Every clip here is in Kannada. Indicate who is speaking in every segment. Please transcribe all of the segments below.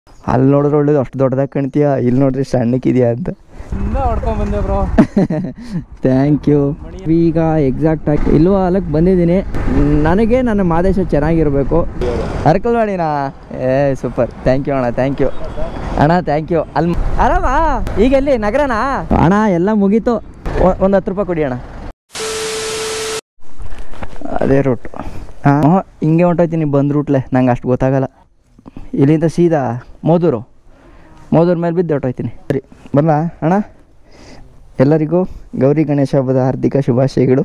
Speaker 1: ಅಲ್ಲಿ ನೋಡಿದ್ರೆ ಒಳ್ಳೇದು ಅಷ್ಟು ದೊಡ್ಡದಾಗಿ ಕಾಣ್ತೀಯ ಇಲ್ಲಿ ನೋಡ್ರಿ ಸಣ್ಣಕ್ಕಿದೆಯಾ ಅಂತ
Speaker 2: ಹಿಂದೆ ಹೊಡ್ಕೊಂಡ್ ಬಂದೆ ಬ್ರೋ
Speaker 1: ಥ್ಯಾಂಕ್ ಯು ಈಗ ಎಕ್ಸಾಕ್ಟಾಗಿ ಇಲ್ವ ಅಲ್ಲಕ್ಕೆ ಬಂದಿದ್ದೀನಿ ನನಗೆ ನನ್ನ ಮಾದೇಶ ಚೆನ್ನಾಗಿರಬೇಕು ಅರ್ಕಲ್ವಾಡಿನಾ ಏ ಸೂಪರ್ ಥ್ಯಾಂಕ್ ಯು ಅಣ್ಣ ಥ್ಯಾಂಕ್ ಯು ಅಣ್ಣ ಥ್ಯಾಂಕ್ ಯು ಅಲ್ಲಿ ಆರಾಮ ಈಗ ಎಲ್ಲಿ ನಗರನಾ ಅಣ್ಣ ಎಲ್ಲ ಮುಗೀತು ಒಂದು ಹತ್ತು ರೂಪಾಯಿ ಕೊಡಿ ಅಣ್ಣ ಅದೇ ರೂಟು ಹಾಂ ಹಿಂಗೆ ಹೊಂಟೋಯ್ತೀನಿ ಬಂದ ರೂಟ್ಲೆ ನಂಗೆ ಅಷ್ಟು ಗೊತ್ತಾಗಲ್ಲ ಇಲ್ಲಿಂದ ಸೀದಾ ಮೋದೂರು ಮೋದೂರು ಮೇಲೆ ಬಿದ್ದು ಹೊರ್ಟೋಯ್ತೀನಿ ಸರಿ ಬರಲಾ ಅಣ್ಣ ಎಲ್ಲರಿಗೂ ಗೌರಿ ಗಣೇಶ ಹಬ್ಬದ ಹಾರ್ದಿಕ ಶುಭಾಶಯಗಳು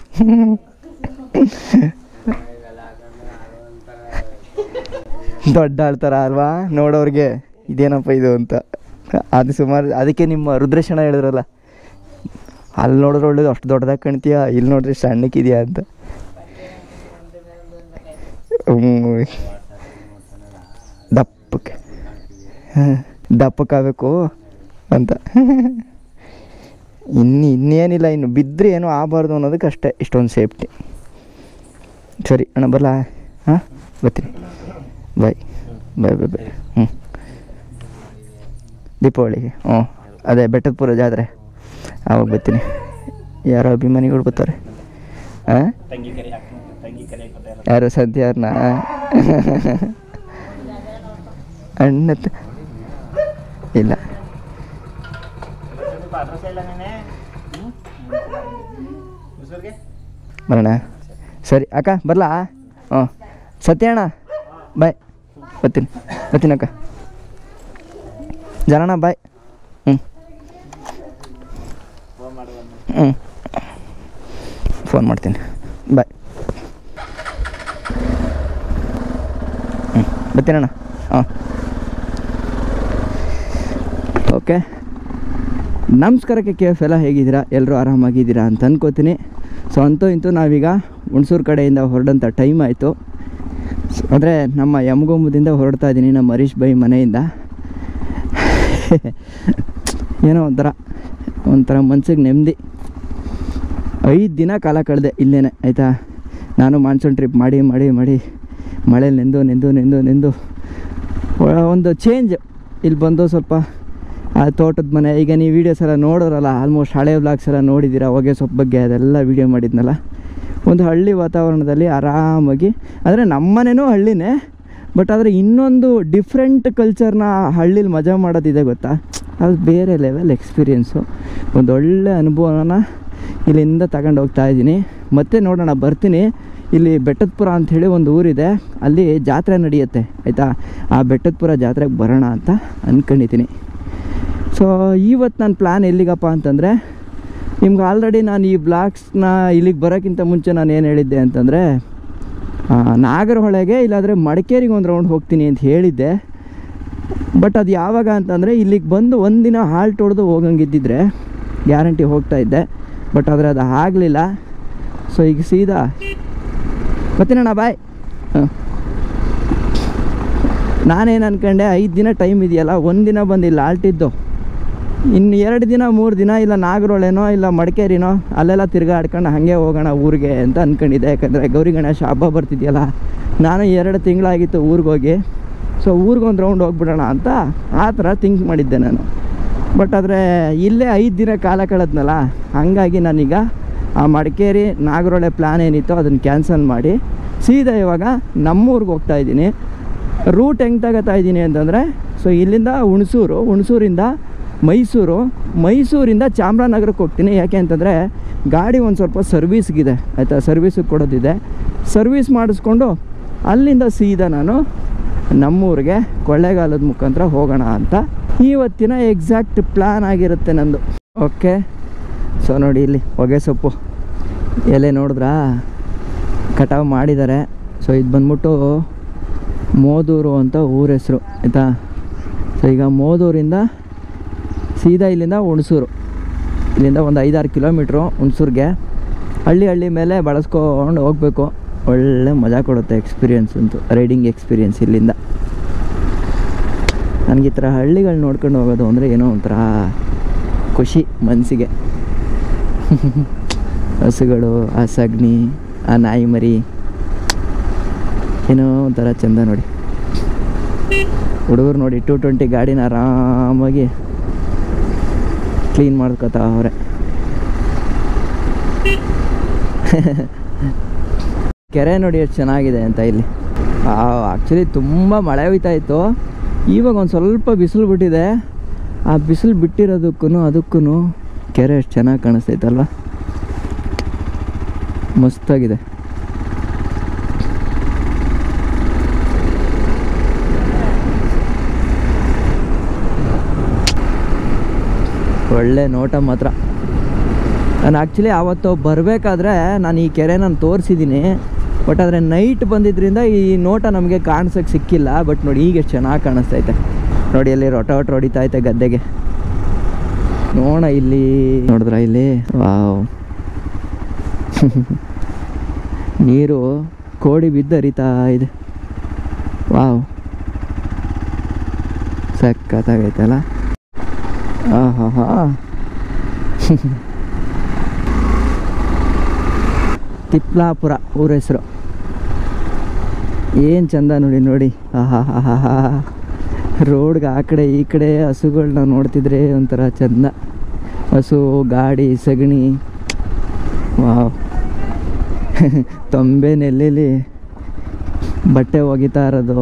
Speaker 1: ದೊಡ್ಡ ಆಳ್ತಾರ ಅಲ್ವಾ ನೋಡೋರಿಗೆ ಇದೇನಪ್ಪ ಇದು ಅಂತ ಅದು ಸುಮಾರು ಅದಕ್ಕೆ ನಿಮ್ಮ ರುದ್ರೇಶಣ್ಣ ಹೇಳಿದ್ರಲ್ಲ ಅಲ್ಲಿ ನೋಡಿದ್ರೆ ಒಳ್ಳೇದು ಅಷ್ಟು ದೊಡ್ಡದಾಗಿ ಕಾಣ್ತೀಯ ಇಲ್ಲಿ ನೋಡ್ರಿ ಸಣ್ಣಕ್ಕಿದೆಯಾ ಅಂತ ಹ್ಮ್. ದಪ್ಪಕ್ಕೆ ಹಾಂ ದಪ್ಪಕ್ಕಾಗಬೇಕು ಅಂತ ಇನ್ನು ಇನ್ನೇನಿಲ್ಲ ಇನ್ನು ಬಿದ್ದರೆ ಏನೂ ಆಗಬಾರ್ದು ಅನ್ನೋದಕ್ಕೆ ಅಷ್ಟೇ ಇಷ್ಟೊಂದು ಸೇಫ್ಟಿ ಸರಿ ಅಣ್ಣ ಬರಲಾ ಹಾಂ ಬರ್ತೀನಿ ಬಾಯ್ ಬಾಯ್ ಬಾಯ್ ಬಾಯ್ ಹ್ಞೂ ದೀಪಾವಳಿಗೆ ಹ್ಞೂ ಅದೇ ಬೆಟ್ಟದಪುರ ಜಾತ್ರೆ ಆವಾಗ ಬರ್ತೀನಿ ಯಾರೋ ಅಭಿಮಾನಿಗಳು ಬರ್ತಾರೆ ಹಾಂ ಯಾರು ಸಂಧ್ಯಾರ್ನ ಅಣ್ಣ ತ- ಇಲ್ಲ ಬರೋಣ ಸರಿ ಅಕ್ಕ ಬರಲಾ ಹ್ಞೂ ಸತ್ಯ ಅಣ್ಣ ಬಾಯ್ ಬರ್ತೀನಿ ಬರ್ತೀನಿ ಅಕ್ಕ ಜನಣ್ಣ ಬಾಯ್ ಹ್ಞೂ ಹ್ಞೂ ಫೋನ್ ಮಾಡ್ತೀನಿ ಬಾಯ್ ಹ್ಞೂ ಬರ್ತೀನಣ್ಣ ಹಾಂ ಓಕೆ ನಮಸ್ಕಾರಕ್ಕೆ ಕೆ ಎಫ್ ಎಲ್ಲ ಹೇಗಿದ್ದೀರಾ ಎಲ್ಲರೂ ಆರಾಮಾಗಿದ್ದೀರಾ ಅಂತ ಅನ್ಕೋತೀನಿ ಸೊ ಅಂತೂ ಇಂತೂ ನಾವೀಗ ಹುಣಸೂರು ಕಡೆಯಿಂದ ಹೊರಡಂಥ ಟೈಮ್ ಆಯಿತು ಅಂದರೆ ನಮ್ಮ ಯಮಗೊಂಬದಿಂದ ಹೊರಡ್ತಾ ಇದ್ದೀನಿ ನಮ್ಮ ಹರೀಶ್ ಬೈ ಮನೆಯಿಂದ ಏನೋ ಒಂಥರ ಒಂಥರ ಮನ್ಸಿಗೆ ನೆಮ್ಮದಿ ಐದು ದಿನ ಕಾಲ ಕಳೆದೆ ಇಲ್ಲೇನೆ ಆಯಿತಾ ನಾನು ಮಾನ್ಸೂನ್ ಟ್ರಿಪ್ ಮಾಡಿ ಮಾಡಿ ಮಾಡಿ ಮಳೇಲಿ ನೆಂದು ನೆಂದು ನೆಂದು ನೆಂದು ಒ- ಒಂದು ಚೇಂಜ್ ಇಲ್ಲಿ ಬಂದು ಸ್ವಲ್ಪ ಆ ತೋಟದ ಮನೆ ಈಗ ನೀವು ವೀಡಿಯೋಸ್ ಎಲ್ಲ ನೋಡೋರಲ್ಲ ಆಲ್ಮೋಸ್ಟ್ ಹಳೆ ವ್ಲಾಗ್ಸ್ ಎಲ್ಲ ನೋಡಿದ್ದೀರಾ ಹೊಗೆ ಸೊಪ್ಪು ಬಗ್ಗೆ ಅದೆಲ್ಲ ವೀಡಿಯೋ ಮಾಡಿದ್ನಲ್ಲ ಒಂದು ಹಳ್ಳಿ ವಾತಾವರಣದಲ್ಲಿ ಆರಾಮಾಗಿ ಅಂದರೆ ನಮ್ಮನೇನೂ ಹಳ್ಳಿನೇ ಬಟ್ ಆದರೆ ಇನ್ನೊಂದು ಡಿಫ್ರೆಂಟ್ ಕಲ್ಚರ್ನ ಹಳ್ಳೀಲಿ ಮಜಾ ಮಾಡೋದಿದೆ ಗೊತ್ತಾ ಅದು ಬೇರೆ ಲೆವೆಲ್ ಎಕ್ಸ್ಪೀರಿಯೆನ್ಸು ಒಂದು ಒಳ್ಳೆ ಅನುಭವನ ಇಲ್ಲಿಂದ ತಗೊಂಡು ಹೋಗ್ತಾ ಇದ್ದೀನಿ ಮತ್ತೆ ನೋಡೋಣ ಬರ್ತೀನಿ ಇಲ್ಲಿ ಬೆಟ್ಟದಪುರ ಅಂಥೇಳಿ ಒಂದು ಊರಿದೆ ಅಲ್ಲಿ ಜಾತ್ರೆ ನಡೆಯುತ್ತೆ ಆಯಿತಾ ಆ ಬೆಟ್ಟದಪುರ ಜಾತ್ರೆಗೆ ಬರೋಣ ಅಂತ ಅಂದ್ಕೊಂಡಿದ್ದೀನಿ ಸೊ ಇವತ್ತು ನನ್ನ ಪ್ಲ್ಯಾನ್ ಎಲ್ಲಿಗಪ್ಪ ಅಂತಂದರೆ ನಿಮ್ಗೆ ಆಲ್ರೆಡಿ ನಾನು ಈ ಬ್ಲಾಗ್ಸ್ನ ಇಲ್ಲಿಗೆ ಬರೋಕ್ಕಿಂತ ಮುಂಚೆ ನಾನು ಏನು ಹೇಳಿದ್ದೆ ಅಂತಂದರೆ ನಾಗರಹೊಳೆಗೆ ಇಲ್ಲಾಂದರೆ ಮಡಿಕೇರಿಗೆ ಒಂದು ರೌಂಡ್ ಹೋಗ್ತೀನಿ ಅಂತ ಹೇಳಿದ್ದೆ ಬಟ್ ಅದು ಯಾವಾಗ ಅಂತಂದರೆ ಇಲ್ಲಿಗೆ ಬಂದು ಒಂದಿನ ಹಾಲ್ಟ್ ಹೊಡೆದು ಹೋಗಂಗಿದ್ದಿದ್ರೆ ಗ್ಯಾರಂಟಿ ಹೋಗ್ತಾ ಇದ್ದೆ ಬಟ್ ಆದರೆ ಅದು ಆಗಲಿಲ್ಲ ಸೊ ಈಗ ಸೀದಾ ಬರ್ತೀನಣ್ಣ ಬಾಯ್ ಹಾಂ ನಾನೇನು ಅನ್ಕೊಂಡೆ ಐದು ದಿನ ಟೈಮ್ ಇದೆಯಲ್ಲ ಒಂದಿನ ಬಂದು ಇಲ್ಲಿ ಆಲ್ಟಿದ್ದು ಇನ್ನು ಎರಡು ದಿನ ಮೂರು ದಿನ ಇಲ್ಲ ನಾಗರೋಳೆನೋ ಇಲ್ಲ ಮಡಿಕೇರಿನೋ ಅಲ್ಲೆಲ್ಲ ತಿರ್ಗಾಡ್ಕೊಂಡು ಹಾಗೆ ಹೋಗೋಣ ಊರಿಗೆ ಅಂತ ಅಂದ್ಕೊಂಡಿದ್ದೆ ಯಾಕಂದರೆ ಗೌರಿ ಗಣೇಶ ಹಬ್ಬ ಬರ್ತಿದೆಯಲ್ಲ ನಾನು ಎರಡು ತಿಂಗಳಾಗಿತ್ತು ಊರಿಗೆ ಹೋಗಿ ಸೊ ಊರಿಗೊಂದು ರೌಂಡ್ ಹೋಗ್ಬಿಡೋಣ ಅಂತ ಆ ಥರ ಥಿಂಕ್ ಮಾಡಿದ್ದೆ ನಾನು ಬಟ್ ಆದರೆ ಇಲ್ಲೇ ಐದು ದಿನ ಕಾಲ ಕಳೆದ್ನಲ್ಲ ಹಾಗಾಗಿ ನಾನೀಗ ಆ ಮಡಿಕೇರಿ ನಾಗರೋಳೆ ಪ್ಲ್ಯಾನ್ ಏನಿತ್ತು ಅದನ್ನು ಕ್ಯಾನ್ಸಲ್ ಮಾಡಿ ಸೀದಾ ಇವಾಗ ನಮ್ಮೂರಿಗೆ ಹೋಗ್ತಾ ಇದ್ದೀನಿ ರೂಟ್ ಹೆಂಗೆ ತಗೋತಾ ಇದ್ದೀನಿ ಅಂತಂದರೆ ಸೊ ಇಲ್ಲಿಂದ ಹುಣಸೂರು ಹುಣಸೂರಿಂದ ಮೈಸೂರು ಮೈಸೂರಿಂದ ಚಾಮರಾಜನಗರಕ್ಕೆ ಹೋಗ್ತೀನಿ ಯಾಕೆ ಅಂತಂದರೆ ಗಾಡಿ ಒಂದು ಸ್ವಲ್ಪ ಸರ್ವೀಸ್ಗಿದೆ ಆಯಿತಾ ಸರ್ವೀಸಿಗೆ ಕೊಡೋದಿದೆ ಸರ್ವೀಸ್ ಮಾಡಿಸ್ಕೊಂಡು ಅಲ್ಲಿಂದ ಸೀದಾ ನಾನು ನಮ್ಮೂರಿಗೆ ಕೊಳ್ಳೇಗಾಲದ ಮುಖಾಂತರ ಹೋಗೋಣ ಅಂತ ಇವತ್ತಿನ ಎಕ್ಸಾಕ್ಟ್ ಪ್ಲ್ಯಾನ್ ಆಗಿರುತ್ತೆ ನಂದು ಓಕೆ ಸೊ ನೋಡಿ ಇಲ್ಲಿ ಹೊಗೆ ಸೊಪ್ಪು ಎಲೆ ನೋಡಿದ್ರಾ ಕಟಾವು ಮಾಡಿದ್ದಾರೆ ಸೊ ಇದು ಬಂದ್ಬಿಟ್ಟು ಮೋದೂರು ಅಂತ ಊರ ಹೆಸರು ಆಯಿತಾ ಸೊ ಈಗ ಮೋದೂರಿಂದ ಸೀದಾ ಇಲ್ಲಿಂದ ಹುಣಸೂರು ಇಲ್ಲಿಂದ ಒಂದು ಐದಾರು ಕಿಲೋಮೀಟ್ರು ಹುಣಸೂರಿಗೆ ಹಳ್ಳಿ ಹಳ್ಳಿ ಮೇಲೆ ಬಳಸ್ಕೊಂಡು ಹೋಗಬೇಕು ಒಳ್ಳೆ ಮಜಾ ಕೊಡುತ್ತೆ ಎಕ್ಸ್ಪೀರಿಯೆನ್ಸ್ ಅಂತೂ ರೈಡಿಂಗ್ ಎಕ್ಸ್ಪೀರಿಯೆನ್ಸ್ ಇಲ್ಲಿಂದ ನನಗೆ ಈ ಥರ ಹಳ್ಳಿಗಳು ನೋಡ್ಕೊಂಡು ಹೋಗೋದು ಅಂದರೆ ಏನೋ ಒಂಥರ ಖುಷಿ ಮನಸ್ಸಿಗೆ ಹಸುಗಳು ಆ ಸಗಣಿ ಆ ನಾಯಿ ಮರಿ ಏನೋ ಒಂಥರ ಚಂದ ನೋಡಿ ಹುಡುಗರು ನೋಡಿ ಟೂ ಟ್ವೆಂಟಿ ಗಾಡಿನ ಆರಾಮಾಗಿ ಕ್ಲೀನ್ ಮಾಡ್ಕೋತಾವ್ರೆ ಕೆರೆ ನೋಡಿ ಎಷ್ಟು ಚೆನ್ನಾಗಿದೆ ಅಂತ ಇಲ್ಲಿ ಆ್ಯಕ್ಚುಲಿ ತುಂಬ ಮಳೆ ಹೋಯ್ತಾ ಇತ್ತು ಇವಾಗ ಒಂದು ಸ್ವಲ್ಪ ಬಿಸಿಲು ಬಿಟ್ಟಿದೆ ಆ ಬಿಸಿಲು ಬಿಟ್ಟಿರೋದಕ್ಕೂ ಅದಕ್ಕೂ ಕೆರೆ ಎಷ್ಟು ಚೆನ್ನಾಗಿ ಕಾಣಿಸ್ತೈತಲ್ವ ಮಸ್ತಾಗಿದೆ ಒಳ್ಳೆ ನೋಟ ಮಾತ್ರ ನಾನು ಆ್ಯಕ್ಚುಲಿ ಆವತ್ತು ಬರಬೇಕಾದ್ರೆ ನಾನು ಈ ಕೆರೆ ನಾನು ತೋರಿಸಿದ್ದೀನಿ ಬಟ್ ಆದರೆ ನೈಟ್ ಬಂದಿದ್ದರಿಂದ ಈ ನೋಟ ನಮಗೆ ಕಾಣಿಸೋಕ್ಕೆ ಸಿಕ್ಕಿಲ್ಲ ಬಟ್ ನೋಡಿ ಈಗ ಎಷ್ಟು ಚೆನ್ನಾಗಿ ಕಾಣಿಸ್ತೈತೆ ನೋಡಿ ಅಲ್ಲಿ ರೊಟ ಒಟ್ಟು ಹೊಡಿತಾ ಐತೆ ಗದ್ದೆಗೆ ನೋಡ ಇಲ್ಲಿ ನೋಡಿದ್ರ ಇಲ್ಲಿ ವಾವ್ ನೀರು ಕೋಡಿ ಬಿದ್ದು ಹರಿತಾ ಇದೆ ವಾವ್ ಸಖತ್ತಾಗೈತಲ್ಲ ಆಹಾ ಹಾ ತಿಪ್ಲಾಪುರ ಊರ ಹೆಸರು ಏನು ಚಂದ ನೋಡಿ ನೋಡಿ ಆಹಾ ಹಾ ಹಾ ರೋಡ್ಗೆ ಆ ಕಡೆ ಈ ಕಡೆ ಹಸುಗಳನ್ನ ನೋಡ್ತಿದ್ರೆ ಒಂಥರ ಚಂದ ಹಸು ಗಾಡಿ ಸಗಣಿ ವಾವ್ ತೊಂಬೆ ನೆಲ್ಲಿಲಿ ಬಟ್ಟೆ ಒಗಿತಾ ಇರೋದು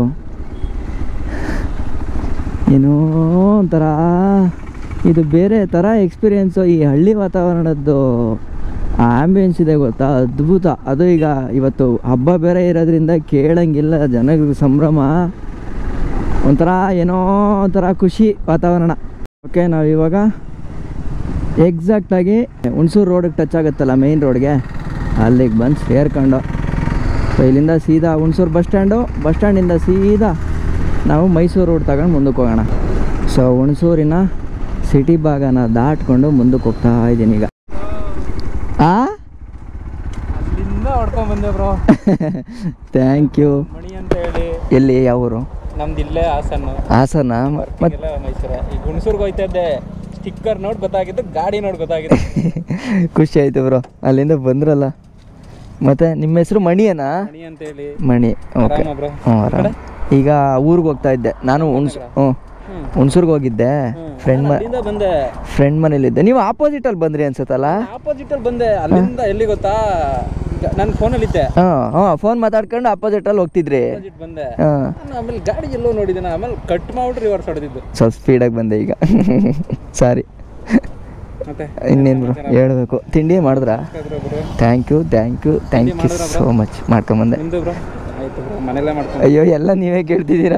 Speaker 1: ಏನೋ ಒಂಥರ ಇದು ಬೇರೆ ಥರ ಎಕ್ಸ್ಪೀರಿಯೆನ್ಸು ಈ ಹಳ್ಳಿ ವಾತಾವರಣದ್ದು ಆ್ಯಂಬಿಯನ್ಸ್ ಇದೆ ಗೊತ್ತಾ ಅದ್ಭುತ ಅದು ಈಗ ಇವತ್ತು ಹಬ್ಬ ಬೇರೆ ಇರೋದ್ರಿಂದ ಕೇಳಂಗಿಲ್ಲ ಜನಗಳಿಗೆ ಸಂಭ್ರಮ ಒಂಥರ ಏನೋ ಒಂಥರ ಖುಷಿ ವಾತಾವರಣ ಓಕೆ ನಾವು ಇವಾಗ ಎಕ್ಸಾಕ್ಟಾಗಿ ಹುಣಸೂರು ರೋಡಿಗೆ ಟಚ್ ಆಗುತ್ತಲ್ಲ ಮೇಯ್ನ್ ರೋಡ್ಗೆ ಅಲ್ಲಿಗೆ ಬಂದು ಸೇರ್ಕೊಂಡು ಸೊ ಇಲ್ಲಿಂದ ಸೀದಾ ಹುಣಸೂರು ಬಸ್ ಸ್ಟ್ಯಾಂಡು ಬಸ್ ಸ್ಟ್ಯಾಂಡಿಂದ ಸೀದಾ ನಾವು ಮೈಸೂರು ರೋಡ್ ತಗೊಂಡು ಮುಂದಕ್ಕೆ ಹೋಗೋಣ ಸೊ ಹುಣಸೂರಿನ ಸಿಟಿ ಭಾಗನ ದಾಟ್ಕೊಂಡು ಮುಂದಕ್ಕೆ ಹೋಗ್ತಾ ಇದ್ದೀನಿ ಈಗ ಆ
Speaker 2: ಅಲ್ಲಿಂದ ಹೊಡ್ಕೊಂಡ್ ಬಂದೆ ಬ್ರೋ
Speaker 1: ಥ್ಯಾಂಕ್ ಯು
Speaker 2: ಮಣಿ ಅಂತ ಹೇಳಿ
Speaker 1: ಎಲ್ಲಿ ಯಾವೂರು
Speaker 2: ನಮ್ದು ಇಲ್ಲೇ ಹಾಸನ್ನು
Speaker 1: ಹಾಸನ ಮತ್ತು
Speaker 2: ಎಲ್ಲ ಮೈಸೂರ ಈಗ ಹುಣಸೂರ್ಗೆ ಹೋಯ್ತಾ ಇದ್ದೆ ಸ್ಟಿಕ್ಕರ್ ನೋಡ್ ಗೊತ್ತಾಗಿದ್ದು ಗಾಡಿ ನೋಡ್ ಗೊತ್ತಾಗಿದ್ದು
Speaker 1: ಖುಷಿ ಆಯ್ತು ಬ್ರೋ ಅಲ್ಲಿಂದ ಬಂದ್ರಲ್ಲ ಮತ್ತೆ ನಿಮ್ಮ ಹೆಸರು ಮಣಿಯನಾ
Speaker 2: ಮಣಿ ಅಂತ ಹೇಳಿ
Speaker 1: ಮಣಿ ಓಕೆ
Speaker 2: ಆರಾಮ ಬ್ರೋ
Speaker 1: ಹ್ಞೂ ಆರಾಮ್ ಈಗ ಊರಿಗೆ ಹೋಗ್ತಾ ಇದ್ದೆ ನಾನು ಹುಣ್ಸ್ ಹ್ಞೂ
Speaker 2: ಹ್ಮ್.
Speaker 1: ಹುಣ್ಸೂರ್ಗೆ ಹೋಗಿದ್ದೆ ಫ್ರೆಂಡ್ ಮ
Speaker 2: ಅಲ್ಲಿಂದ ಬಂದೆ
Speaker 1: ಫ್ರೆಂಡ್ ಮನೇಲಿದ್ದೆ ನೀವು ಆಪೋಸಿಟಲ್ಲಿ ಬಂದ್ರಿ ಅನ್ಸತ್ತಲ್ಲ
Speaker 2: ಆಪೋಸಿಟ್ ಅಲ್ಲಿ ಬಂದೆ ಅಲ್ಲಿಂದ ಎಲ್ಲಿ ಗೊತ್ತಾ ನನ್ನ ಫೋನಲ್ಲಿ ಇದ್ದೆ
Speaker 1: ಹಾಂ ಹಾಂ ಫೋನ್ ಮಾತಾಡ್ಕೊಂಡು ಆಪೋಸಿಟಲ್ಲಿ ಹೋಗ್ತಿದ್ರಿ
Speaker 2: ಆಪೋಸಿಟ್ ಬಂದೆ
Speaker 1: ಹಾಂ
Speaker 2: ನಾನು ಆಮೇಲೆ ಗಾಡಿ ಎಲ್ಲೋ ನೋಡಿದೆ ನಾನು ಆಮೇಲೆ ಕಟ್ ಮಾಡ್ಬಿಟ್ಟು ರಿವರ್ಸ್ ಹೊಡೆದಿದ್ದು
Speaker 1: ಸ್ವಲ್ಪ ಸ್ಪೀಡಾಗಿ ಬಂದೆ ಈಗ ಸಾರಿ
Speaker 2: ಮತ್ತೆ
Speaker 1: ಇನ್ನೇನು ಬ್ರೋ ಹೇಳ್ಬೇಕು ತಿಂಡಿ ಮಾಡಿದ್ರಾ
Speaker 2: ಯಾಕಾದ್ರು bro
Speaker 1: thank you thank you thank you
Speaker 2: ಮಾಡಿದ್ರಾ
Speaker 1: ಸೋ ಮಚ್ ಮಾಡ್ಕೊಂಬಂದೆ
Speaker 2: ನಿಮ್ದು ಬ್ರೋ ಆಯ್ತು ಬ್ರೋ ಮನೆಯಲ್ಲೇ ಮಾಡ್ಕೊಂಡು
Speaker 1: ಅಯ್ಯೋ ಎಲ್ಲ ನೀವೇ ಕೇಳ್ತಿದ್ದೀರಾ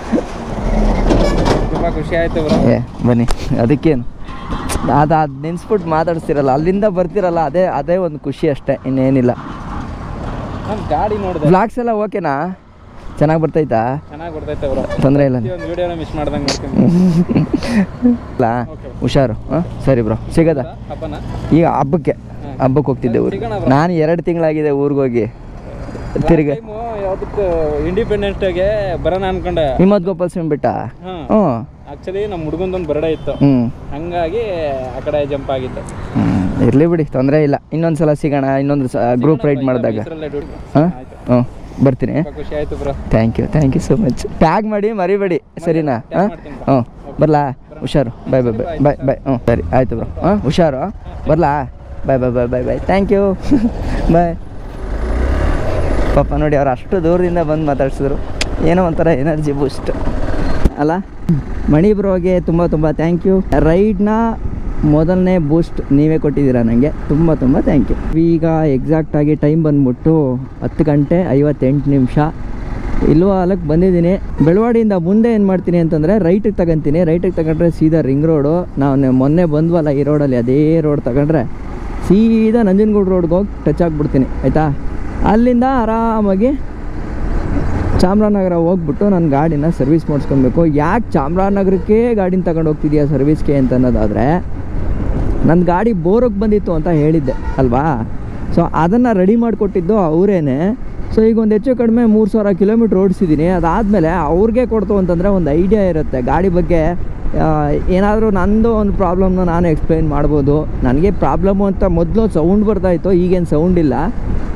Speaker 2: ತುಂಬಾ ಖುಷಿ ಆಯ್ತು ಬ್ರೋ
Speaker 1: ಏ ಬನ್ನಿ ಅದಕ್ಕೇನು ಅದು ಅದು ನೆನ್ಸ್ಬಿಟ್ಟು ಮಾತಾಡ್ಸ್ತಿರಲ್ಲ ಅಲ್ಲಿಂದ ಬರ್ತಿರಲ್ಲ ಅದೇ ಅದೇ ಒಂದು ಖುಷಿ ಅಷ್ಟೇ ಇನ್ನೇನಿಲ್ಲ
Speaker 2: ನಾನು ಗಾಡಿ ನೋಡಿದೆ
Speaker 1: ವ್ಲಾಗ್ಸ್ ಎಲ್ಲ ಓಕೆನಾ ಚೆನ್ನಾಗಿ ಬರ್ತೈತಾ
Speaker 2: ಚೆನ್ನಾಗಿ ಬರ್ತೈತೆ ಬ್ರೋ
Speaker 1: ತೊಂದರೆ ಇಲ್ಲ
Speaker 2: ಒಂದು ವಿಡಿಯೋನ ಮಿಸ್ ಮಾಡ್ದಂಗೆ ಮಾಡ್ತೀನಿ
Speaker 1: ಇಲ್ಲ ಹುಷಾರು ಹಾಂ ಸರಿ ಬ್ರೋ ಸಿಗದ
Speaker 2: ಹಬ್ಬನ
Speaker 1: ಈಗ ಹಬ್ಬಕ್ಕೆ ಹಬ್ಬಕ್ಕೆ ಹೋಗ್ತಿದ್ದೆ ಊರಿಗೆ
Speaker 2: ಸಿಗೋಣ
Speaker 1: ನಾನು ಎರಡು ತಿಂಗಳಾಗಿದೆ ಊರಿಗೆ ಹೋಗಿ ತಿರ್ಗಿ
Speaker 2: ಟೈಮು ಯಾವುದಕ್ಕೆ ಇಂಡಿಪೆಂಡೆನ್ಸ್ ಡೇಗೆ ಬರೋಣ ಅನ್ಕೊಂಡೆ
Speaker 1: ಹಿಮ್ಮತ್ ಗೋಪಾಲ್ ಸ್ವಾಮಿ ಬಿಟ್ಟ
Speaker 2: ಹಾಂ
Speaker 1: ಹ್ಞೂ
Speaker 2: ಆಕ್ಚುಲಿ ನಮ್ಮ ಹುಡುಗಂದೊಂದು ಬರ್ಡೇ ಇತ್ತು
Speaker 1: ಹ್ಞೂ
Speaker 2: ಹಂಗಾಗಿ ಆ ಕಡೆ ಜಂಪ್ ಆಗಿತ್ತು
Speaker 1: ಇರಲಿ ಬಿಡಿ ತೊಂದರೆ ಇಲ್ಲ ಇನ್ನೊಂದು ಸಲ ಸಿಗೋಣ ಇನ್ನೊಂದು ಗ್ರೂಪ್ ರೈಡ್ ಮಾಡಿದಾಗ
Speaker 2: ಹೆಸರಲ್ಲೇ ಡ್ಯೂಟಿ
Speaker 1: ಹಾಂ
Speaker 2: ಆಯ್ತು
Speaker 1: ಹ್ಞೂ ಬರ್ತೀನಿ
Speaker 2: ತುಂಬಾ ಖುಷಿ ಆಯ್ತು bro
Speaker 1: thank you thank you so much tag ಮಾಡಿ ಮರಿಬೇಡಿ ಸರಿನಾ ಹಾಂ ಹ್ಞೂ ಬರಲಾ ಹುಷಾರು ಬಾಯ್ ಬಾಯ್ ಬಾಯ್ ಬಾಯ್ ಬಾಯ್ ಹ್ಞೂ ಸರಿ ಆಯಿತು ಬ್ರೋ ಹಾಂ ಹುಷಾರು ಬರಲಾ ಬಾಯ್ bye bye bye bye thank you ಬಾಯ್ ಪಾಪ ನೋಡಿ ಅವ್ರು ಅಷ್ಟು ದೂರದಿಂದ ಬಂದು ಮಾತಾಡ್ಸಿದ್ರು ಏನೋ ಒಂಥರ ಎನರ್ಜಿ ಬೂಸ್ಟ್ ಅಲ್ಲ ಮಣಿ ಬ್ರೋಗೆ ತುಂಬ ತುಂಬ ಥ್ಯಾಂಕ್ ಯು ರೈಡ್ನ ಮೊದಲನೇ ಬೂಸ್ಟ್ ನೀವೇ ಕೊಟ್ಟಿದ್ದೀರಾ ನನಗೆ ತುಂಬ ತುಂಬ ಥ್ಯಾಂಕ್ ಯು ಈಗ ಎಕ್ಸಾಕ್ಟಾಗಿ ಟೈಮ್ ಬಂದ್ಬಿಟ್ಟು ಹತ್ತು ಗಂಟೆ ಐವತ್ತೆಂಟು ನಿಮಿಷ ಇಲ್ವ ಅಲ್ಲಕ್ಕೆ ಬಂದಿದ್ದೀನಿ ಬೆಳವಾಡಿಯಿಂದ ಮುಂದೆ ಏನು ಮಾಡ್ತೀನಿ ಅಂತಂದರೆ ರೈಟಿಗೆ ತಗೊಂತೀನಿ ರೈಟಿಗೆ ತಗೊಂಡ್ರೆ ಸೀದಾ ರಿಂಗ್ ರೋಡು ನಾವು ಮೊನ್ನೆ ಬಂದ್ವಲ್ಲ ಈ ರೋಡಲ್ಲಿ ಅದೇ ರೋಡ್ ತಗೊಂಡ್ರೆ ಸೀದಾ ನಂಜನಗೂಡು ರೋಡ್ಗೆ ಹೋಗಿ ಟಚ್ ಆಗಿಬಿಡ್ತೀನಿ ಆಯಿತಾ ಅಲ್ಲಿಂದ ಆರಾಮಾಗಿ ಚಾಮರಾಜನಗರ ಹೋಗ್ಬಿಟ್ಟು ನನ್ನ ಗಾಡಿನ ಸರ್ವಿಸ್ ಮಾಡಿಸ್ಕೊಬೇಕು ಯಾಕೆ ಚಾಮರಾಜನಗರಕ್ಕೆ ಗಾಡಿನ ತಗೊಂಡು ಹೋಗ್ತಿದ್ಯಾ ಸರ್ವಿಸ್ಗೆ ಅಂತ ಅನ್ನೋದಾದರೆ ನನ್ನ ಗಾಡಿ ಬೋರೋಗೆ ಬಂದಿತ್ತು ಅಂತ ಹೇಳಿದ್ದೆ ಅಲ್ವಾ ಸೊ ಅದನ್ನು ರೆಡಿ ಮಾಡಿಕೊಟ್ಟಿದ್ದು ಅವರೇನೆ ಸೊ ಈಗ ಒಂದು ಹೆಚ್ಚು ಕಡಿಮೆ ಮೂರು ಸಾವಿರ ಕಿಲೋಮೀಟ್ರ್ ಓಡಿಸಿದ್ದೀನಿ ಅದಾದಮೇಲೆ ಅವ್ರಿಗೆ ಕೊಡ್ತು ಅಂತಂದರೆ ಒಂದು ಐಡಿಯಾ ಇರುತ್ತೆ ಗಾಡಿ ಬಗ್ಗೆ ಏನಾದರೂ ನಂದು ಒಂದು ಪ್ರಾಬ್ಲಮ್ನ ನಾನು ಎಕ್ಸ್ಪ್ಲೈನ್ ಮಾಡ್ಬೋದು ನನಗೆ ಪ್ರಾಬ್ಲಮ್ಮು ಅಂತ ಮೊದಲು ಸೌಂಡ್ ಬರ್ತಾಯಿತ್ತು ಈಗೇನು ಸೌಂಡ್ ಇಲ್ಲ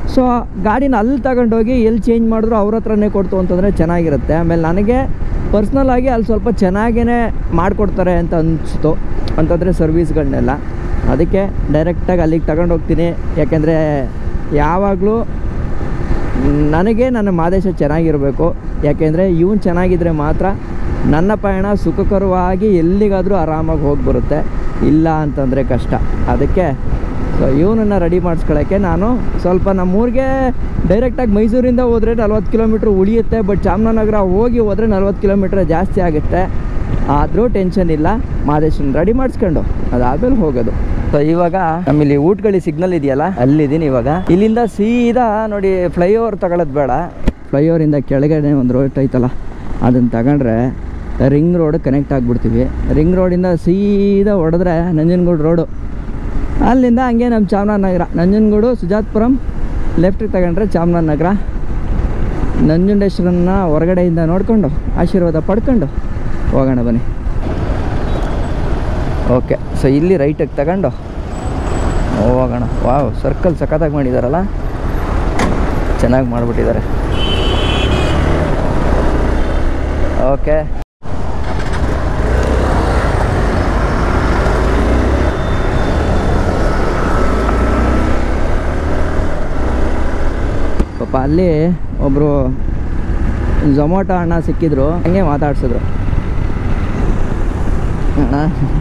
Speaker 1: ಸೊ ಗಾಡಿನ ಅಲ್ಲಿ ತಗೊಂಡೋಗಿ ಎಲ್ಲಿ ಚೇಂಜ್ ಮಾಡಿದ್ರು ಅವ್ರ ಹತ್ರನೇ ಕೊಡ್ತು ಅಂತಂದರೆ ಚೆನ್ನಾಗಿರುತ್ತೆ ಆಮೇಲೆ ನನಗೆ ಪರ್ಸ್ನಲ್ ಆಗಿ ಅಲ್ಲಿ ಸ್ವಲ್ಪ ಚೆನ್ನಾಗೇ ಮಾಡಿಕೊಡ್ತಾರೆ ಅಂತ ಅನಿಸ್ತು ಅಂತಂದರೆ ಸರ್ವೀಸ್ಗಳನ್ನೆಲ್ಲ ಅದಕ್ಕೆ ಡೈರೆಕ್ಟಾಗಿ ಅಲ್ಲಿಗೆ ತಗೊಂಡು ಹೋಗ್ತೀನಿ ಯಾಕೆಂದರೆ ಯಾವಾಗಲೂ ನನಗೆ ನನ್ನ ಮಾದೇಶ ಚೆನ್ನಾಗಿರಬೇಕು ಯಾಕೆಂದರೆ ಇವನು ಚೆನ್ನಾಗಿದ್ದರೆ ಮಾತ್ರ ನನ್ನ ಪಯಣ ಸುಖಕರವಾಗಿ ಎಲ್ಲಿಗಾದರೂ ಆರಾಮಾಗಿ ಹೋಗಿ ಬರುತ್ತೆ ಇಲ್ಲ ಅಂತಂದರೆ ಕಷ್ಟ ಅದಕ್ಕೆ ಸೊ ಇವನನ್ನು ರೆಡಿ ಮಾಡಿಸ್ಕೊಳ್ಳೋಕ್ಕೆ ನಾನು ಸ್ವಲ್ಪ ನಮ್ಮೂರಿಗೆ ಡೈರೆಕ್ಟಾಗಿ ಮೈಸೂರಿಂದ ಹೋದರೆ ನಲ್ವತ್ತು ಕಿಲೋಮೀಟ್ರ್ ಉಳಿಯುತ್ತೆ ಬಟ್ ಚಾಮರಾಜನಗರ ಹೋಗಿ ಹೋದರೆ ನಲ್ವತ್ತು ಕಿಲೋಮೀಟ್ರ್ ಜಾಸ್ತಿ ಆಗುತ್ತೆ ಆದರೂ ಟೆನ್ಷನ್ ಇಲ್ಲ ಮಾದೇಶನ್ ರೆಡಿ ಮಾಡಿಸ್ಕೊಂಡು ಅದಾದ್ಮೇಲೆ ಹೋಗೋದು ಸೊ ಇವಾಗ ನಮ್ಮಲ್ಲಿ ಊಟಗಳಿ ಸಿಗ್ನಲ್ ಇದೆಯಲ್ಲ ಅಲ್ಲಿದ್ದೀನಿ ಇವಾಗ ಇಲ್ಲಿಂದ ಸೀದಾ ನೋಡಿ ಫ್ಲೈಓವರ್ ತಗೊಳ್ಳೋದು ಬೇಡ ಫ್ಲೈಓವರಿಂದ ಕೆಳಗಡೆ ಒಂದು ರೋಡ್ ಐತಲ್ಲ ಅದನ್ನು ತಗೊಂಡ್ರೆ ರಿಂಗ್ ರೋಡ್ ಕನೆಕ್ಟ್ ಆಗಿಬಿಡ್ತೀವಿ ರಿಂಗ್ ರೋಡಿಂದ ಸೀದಾ ಹೊಡೆದ್ರೆ ನಂಜನಗೂಡು ರೋಡು ಅಲ್ಲಿಂದ ಹಂಗೆ ನಮ್ಮ ಚಾಮರಾಜನಗರ ನಂಜನಗೂಡು ಸುಜಾತ್ಪುರಂ ಲೆಫ್ಟಿಗೆ ತಗೊಂಡ್ರೆ ಚಾಮರಾಜನಗರ ನಂಜುಂಡೇಶ್ವರನ್ನ ಹೊರಗಡೆಯಿಂದ ನೋಡಿಕೊಂಡು ಆಶೀರ್ವಾದ ಪಡ್ಕೊಂಡು ಹೋಗೋಣ ಬನ್ನಿ ಓಕೆ ಸೊ ಇಲ್ಲಿ ರೈಟಿಗೆ ತಗೊಂಡು ಹೋಗೋಣ ವಾವ್ ಸರ್ಕಲ್ ಸಖತ್ತಾಗಿ ಮಾಡಿದಾರಲ್ಲ ಚೆನ್ನಾಗಿ ಮಾಡಿಬಿಟ್ಟಿದ್ದಾರೆ ಓಕೆ ಪಾಪ ಅಲ್ಲಿ ಒಬ್ಬರು ಝೊಮ್ಯಾಟೊ ಅಣ್ಣ ಸಿಕ್ಕಿದ್ರು ಹಂಗೆ ಮಾತಾಡ್ಸಿದ್ರು ಅಣ್ಣ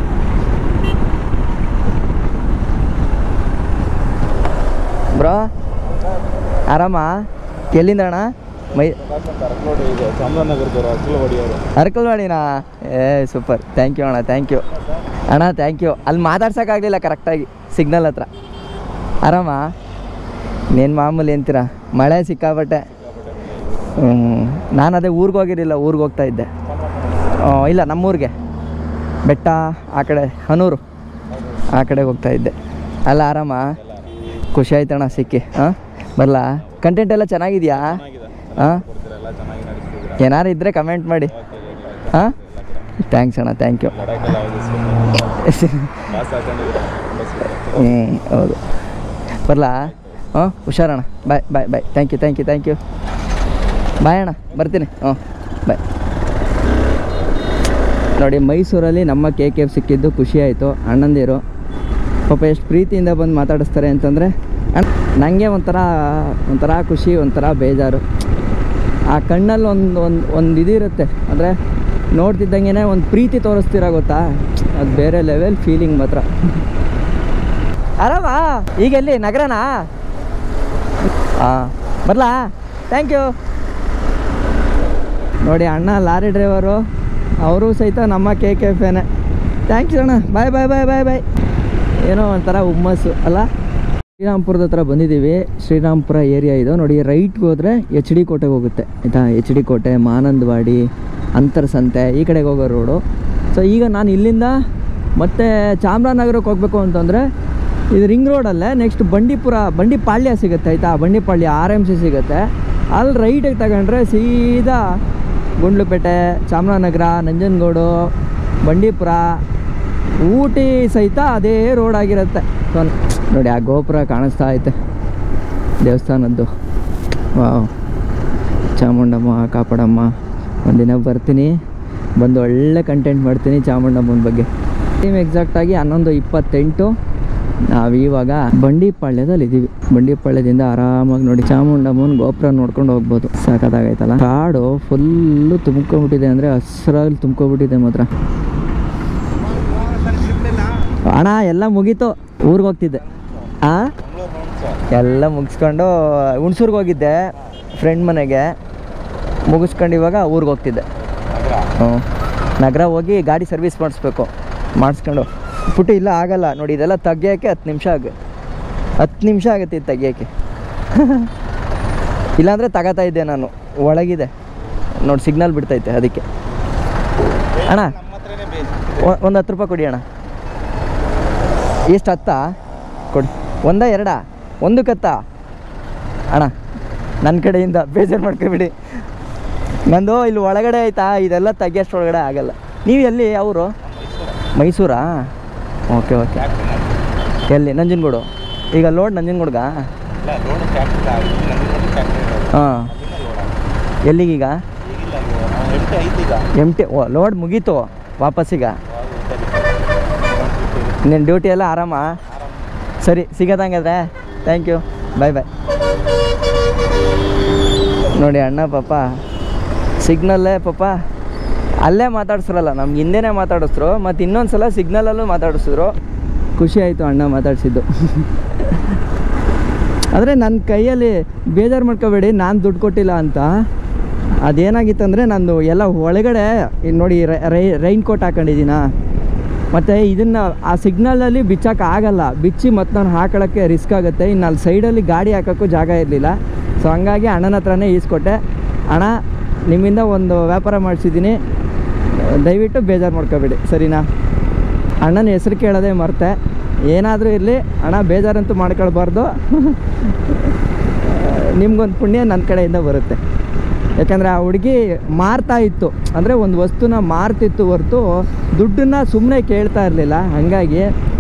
Speaker 1: ಬ್ರೋ ಆರಾಮ ಎಲ್ಲಿಂದ ಅಣ್ಣ ಮೈ
Speaker 2: ಚಾಮರಾಜನಗರದವರು ಅಖಿಲ ಹೊಡಿಯೋರು
Speaker 1: ಅರ್ಕಲ್ವಾಡಿನಾ ಏ ಸೂಪರ್ ಥ್ಯಾಂಕ್ ಯು ಅಣ್ಣ ಥ್ಯಾಂಕ್ ಯು ಅಣ್ಣ ಥ್ಯಾಂಕ್ ಯು ಅಲ್ಲಿ ಮಾತಾಡ್ಸೋಕ್ಕಾಗಲಿಲ್ಲ ಕರೆಕ್ಟಾಗಿ ಸಿಗ್ನಲ್ ಹತ್ರ ಆರಾಮ ನೀನು ಮಾಮೂಲಿ ಅಂತೀರ ಮಳೆ ಸಿಕ್ಕಾಬಟ್ಟೆ ಹ್ಞೂ ನಾನು ಅದೇ ಊರಿಗೆ ಹೋಗಿರಲಿಲ್ಲ ಊರಿಗೆ ಹೋಗ್ತಾ ಇದ್ದೆ ಆ, ಇಲ್ಲ ನಮ್ಮೂರಿಗೆ ಬೆಟ್ಟ ಆ ಕಡೆ ಹನೂರು ಆ ಕಡೆ ಹೋಗ್ತಾ ಇದ್ದೆ ಅಲ್ಲ ಆರಾಮ ಖುಷಿ ಆಯ್ತಣ್ಣ ಸಿಕ್ಕಿ ಹಾಂ ಬರಲಾ ಕಂಟೆಂಟ್ ಎಲ್ಲ ಚೆನ್ನಾಗಿದೆಯಾ ಹಾಂ
Speaker 2: ಎಲ್ಲ ಚೆನ್ನಾಗಿ ನಡೆಸ್ತಿದ್ದೀರಾ
Speaker 1: ಏನಾರು ಇದ್ದರೆ ಕಮೆಂಟ್ ಮಾಡಿ ಹಾಂ ಥ್ಯಾಂಕ್ಸ್ ಅಣ್ಣ ಥ್ಯಾಂಕ್ ಯು
Speaker 2: ಲಡಾಖೆಲ್ಲ ಮಾಸ್ ಹಾಕೊಂಡಿದ್ದೀರಾ
Speaker 1: ಹ್ಞೂ ಹೌದು ಬರಲಾ ಹಾಂ ಹುಷಾರಣ್ಣ bye bye bye thank you thank you thank you bye ಅಣ್ಣ ಬರ್ತೀನಿ ಹ್ಞೂ ಬಾಯ್ ನೋಡಿ ಮೈಸೂರಲ್ಲಿ ನಮ್ಮ ಕೆ ಕೆ ಎಫ್ ಸಿಕ್ಕಿದ್ದು ಖುಷಿ ಆಯಿತು ಅಣ್ಣಂದಿರು ಪಾಪ ಎಷ್ಟು ಪ್ರೀತಿಯಿಂದ ಬಂದು ಮಾತಾಡಿಸ್ತಾರೆ ಅಂತಂದರೆ ನನಗೆ ಒಂಥರ ಒಂಥರ ಖುಷಿ ಒಂಥರ ಬೇಜಾರು ಆ ಕಣ್ಣಲ್ಲಿ ಒಂದು ಒಂದು ಒಂದು ಇದಿರುತ್ತೆ ಅಂದರೆ ನೋಡ್ತಿದ್ದಂಗೆ ಒಂದು ಪ್ರೀತಿ ತೋರಿಸ್ತೀರ ಗೊತ್ತಾ ಅದು ಬೇರೆ ಲೆವೆಲ್ ಫೀಲಿಂಗ್ ಮಾತ್ರ ಆರಾಮಾ ಈಗ ಎಲ್ಲಿ ನಗರನಾ ಹಾಂ ಬರಲಾ ಥ್ಯಾಂಕ್ ಯು ನೋಡಿ ಅಣ್ಣ ಲಾರಿ ಡ್ರೈವರು ಅವರು ಸಹಿತ ನಮ್ಮ ಕೆ ಕೆ ಎಫ್ ಏನೆ ಥ್ಯಾಂಕ್ಸ್ ಅಣ್ಣ ಬಾಯ್ ಬಾಯ್ ಬಾಯ್ ಬಾಯ್ ಬಾಯ್ ಏನೋ ಒಂಥರ ಹುಮ್ಮಸ್ಸು ಅಲ್ಲ ಶ್ರೀರಾಮ್ಪುರದ ಹತ್ರ ಬಂದಿದ್ದೀವಿ ಶ್ರೀರಾಮ್ಪುರ ಏರಿಯಾ ಇದು ನೋಡಿ ರೈಟ್ಗೆ ಹೋದರೆ ಎಚ್ ಡಿ ಕೋಟೆಗೆ ಹೋಗುತ್ತೆ ಆಯಿತಾ ಎಚ್ ಡಿ ಕೋಟೆ ಮಾನಂದವಾಡಿ ಅಂತರ್ಸಂತೆ ಈ ಕಡೆಗೆ ಹೋಗೋ ರೋಡು ಸೊ ಈಗ ನಾನು ಇಲ್ಲಿಂದ ಮತ್ತೆ ಚಾಮರಾಜನಗರಕ್ಕೆ ಹೋಗಬೇಕು ಅಂತಂದರೆ ಇದು ರಿಂಗ್ ರೋಡಲ್ಲೇ ನೆಕ್ಸ್ಟ್ ಬಂಡೀಪುರ ಬಂಡಿಪಾಳ್ಯ ಸಿಗುತ್ತೆ ಆಯಿತಾ ಬಂಡಿಪಾಳ್ಯ ಆರ್ ಎಮ್ ಸಿ ಸಿಗುತ್ತೆ ಅಲ್ಲಿ ರೈಟಿಗೆ ತಗೊಂಡ್ರೆ ಸೀದಾ ಗುಂಡ್ಲುಪೇಟೆ ಚಾಮರಾಜನಗರ ನಂಜನಗೂಡು ಬಂಡೀಪುರ ಊಟಿ ಸಹಿತ ಅದೇ ರೋಡ್ ಆಗಿರುತ್ತೆ ಸೊ ನೋಡಿ ಆ ಗೋಪುರ ಕಾಣಿಸ್ತಾ ಐತೆ ದೇವಸ್ಥಾನದ್ದು ವಾವ್ ಚಾಮುಂಡಮ್ಮ ಕಾಪಾಡಮ್ಮ ಒಂದಿನ ಬರ್ತೀನಿ ಬಂದು ಒಳ್ಳೆ ಕಂಟೆಂಟ್ ಮಾಡ್ತೀನಿ ಚಾಮುಂಡಮ್ಮನ ಬಗ್ಗೆ ಟೈಮ್ ಎಕ್ಸಾಕ್ಟಾಗಿ ಹನ್ನೊಂದು ಇಪ್ಪತ್ತೆಂಟು ನಾವು ಇವಾಗ ಬಂಡಿಪಾಳ್ಯದಲ್ಲಿ ಇದ್ದೀವಿ ಬಂಡಿಪಾಳ್ಯದಿಂದ ಆರಾಮಾಗಿ ನೋಡಿ ಚಾಮುಂಡಮ್ಮನ ಗೋಪುರ ನೋಡ್ಕೊಂಡು ಹೋಗ್ಬೋದು ಸಾಕತ್ತಾಗೈತಲ್ಲ ಕಾಡು ಫುಲ್ಲು ತುಂಬ್ಕೊಂಬಿಟ್ಟಿದೆ ಅಂದರೆ ಹಸ್ರಲ್ಲಿ ತುಂಬ್ಕೊಬಿಟ್ಟಿದೆ ಮಾತ್ರ ಅಣ್ಣ ಎಲ್ಲ ಮುಗೀತು ಊರಿಗೆ ಹೋಗ್ತಿದ್ದೆ ಆ ಎಲ್ಲ ಮುಗಿಸ್ಕೊಂಡು ಹುಣ್ಸೂರ್ಗೆ ಹೋಗಿದ್ದೆ ಫ್ರೆಂಡ್ ಮನೆಗೆ ಮುಗಿಸ್ಕೊಂಡು ಇವಾಗ ಊರಿಗೆ ಹೋಗ್ತಿದ್ದೆ ಹ್ಞೂ ನಗರ ಹೋಗಿ ಗಾಡಿ ಸರ್ವಿಸ್ ಮಾಡಿಸ್ಬೇಕು ಮಾಡಿಸ್ಕೊಂಡು ಪುಟ್ಟು ಇಲ್ಲ ಆಗಲ್ಲ ನೋಡಿ ಇದೆಲ್ಲ ತೆಗಿಯೋಕ್ಕೆ ಹತ್ತು ನಿಮಿಷ ಆಗ ಹತ್ತು ನಿಮಿಷ ಆಗುತ್ತೆ ಇದು ತೆಗಿಯೋಕ್ಕೆ ಇಲ್ಲಾಂದರೆ ತಗೋತಾ ಇದ್ದೆ ನಾನು ಒಳಗಿದೆ ನೋಡಿ ಸಿಗ್ನಲ್ ಬಿಡ್ತೈತೆ ಅದಕ್ಕೆ ಅಣ್ಣ
Speaker 2: ನಮ್ಮ ಹತ್ರನೇ ಬೇಸ್
Speaker 1: ಒಂದು ಹತ್ತು ರೂಪಾಯಿ ಕೊಡಿ ಅಣ್ಣ ಎಷ್ಟು ಹತ್ತಾ ಕೊಡಿ ಒಂದ ಎರಡಾ ಒಂದು ಕತ್ತಾ ಅಣ್ಣ ನನ್ನ ಕಡೆಯಿಂದ ಬೇಜಾರು ಮಾಡ್ಕೊಬಿಡಿ ನಂದು ಇಲ್ಲಿ ಒಳಗಡೆ ಆಯ್ತಾ ಇದೆಲ್ಲ ತೆಗಿಯೋಷ್ಟ್ರೊಳಗಡೆ ಆಗಲ್ಲ ನೀವು ಎಲ್ಲಿ ಅವರು ಮೈಸೂರಾ ಓಕೆ ಓಕೆ ಎಲ್ಲಿ ನಂಜನಗೂಡು ಈಗ ಲೋಡ್ ನಂಜನಗೂಡ್ಗಾ
Speaker 2: ಇಲ್ಲ ಲೋಡ್ ಫ್ಯಾಕ್ಟ್ರಿ ಇಲ್ಲ ನಂಜನಗೂಡು ಫ್ಯಾಕ್ಟ್ರಿ ಇರೋದು
Speaker 1: ಹಾಂ
Speaker 2: ಅಲ್ಲಿಂದ ಲೋಡ್
Speaker 1: ಎಲ್ಲಿಗೀಗ
Speaker 2: ಈಗಿಲ್ಲ ಎಂಟು ಐದು ಈಗ
Speaker 1: ಎಮ್ ಟಿ ಓ ಲೋಡ್ ಮುಗೀತು ವಾಪಸ್ಸೀಗ ನಿನ್ನ ಡ್ಯೂಟಿ ಎಲ್ಲ ಆರಾಮ ಸರಿ ಸಿಗದಂಗಾದ್ರೆ ಥ್ಯಾಂಕ್ ಯು ಬಾಯ್ ಬಾಯ್ ನೋಡಿ ಅಣ್ಣ ಪಾಪ ಸಿಗ್ನಲ್ಲೇ ಪಾಪ ಅಲ್ಲೇ ಮಾತಾಡ್ಸ್ರಲ್ಲ ನಮ್ಗೆ ಹಿಂದೆನೇ ಮಾತಾಡಿಸ್ರು ಮತ್ತು ಇನ್ನೊಂದು ಸಲ ಸಿಗ್ನಲಲ್ಲೂ ಮಾತಾಡಿಸಿದ್ರು ಖುಷಿ ಆಯಿತು ಅಣ್ಣ ಮಾತಾಡಿಸಿದ್ದು ಆದರೆ ನನ್ನ ಕೈಯಲ್ಲಿ ಬೇಜಾರು ಮಾಡ್ಕೋಬೇಡಿ ನಾನು ದುಡ್ಡು ಕೊಟ್ಟಿಲ್ಲ ಅಂತ ಅದೇನಾಗಿತ್ತಂದರೆ ನಂದು ಎಲ್ಲ ಒಳಗಡೆ ಇಲ್ಲಿ ನೋಡಿ ರೈನ್ ಕೋಟ್ ಹಾಕೊಂಡಿದ್ದೀನ ಮತ್ತು ಇದನ್ನು ಆ ಸಿಗ್ನಲಲ್ಲಿ ಬಿಚ್ಚಕ್ಕೆ ಆಗಲ್ಲ ಬಿಚ್ಚಿ ಮತ್ತು ನಾನು ಹಾಕೊಳ್ಳೋಕ್ಕೆ ರಿಸ್ಕ್ ಆಗುತ್ತೆ ಇನ್ನು ಅಲ್ಲಿ ಸೈಡಲ್ಲಿ ಗಾಡಿ ಹಾಕೋಕ್ಕೂ ಜಾಗ ಇರಲಿಲ್ಲ ಸೊ ಹಂಗಾಗಿ ಅಣ್ಣನ ಹತ್ರನೇ ಈಸ್ಕೊಟ್ಟೆ ಅಣ್ಣ ನಿಮ್ಮಿಂದ ಒಂದು ವ್ಯಾಪಾರ ಮಾಡಿಸಿದ್ದೀನಿ ದಯವಿಟ್ಟು ಬೇಜಾರು ಮಾಡ್ಕೋಬೇಡಿ ಸರಿನಾ ಅಣ್ಣನ ಹೆಸರು ಕೇಳೋದೇ ಮರ್ತೆ ಏನಾದರೂ ಇರಲಿ ಅಣ್ಣ ಬೇಜಾರಂತೂ ಮಾಡ್ಕೊಳ್ಬಾರ್ದು ನಿಮ್ಗೊಂದು ಪುಣ್ಯ ನನ್ನ ಕಡೆಯಿಂದ ಬರುತ್ತೆ ಯಾಕಂದರೆ ಆ ಹುಡುಗಿ ಮಾರ್ತಾ ಇತ್ತು ಅಂದರೆ ಒಂದು ವಸ್ತುನ ಮಾರ್ತಿತ್ತು ಹೊರತು ದುಡ್ಡನ್ನ ಸುಮ್ಮನೆ ಕೇಳ್ತಾ ಇರಲಿಲ್ಲ ಹಾಗಾಗಿ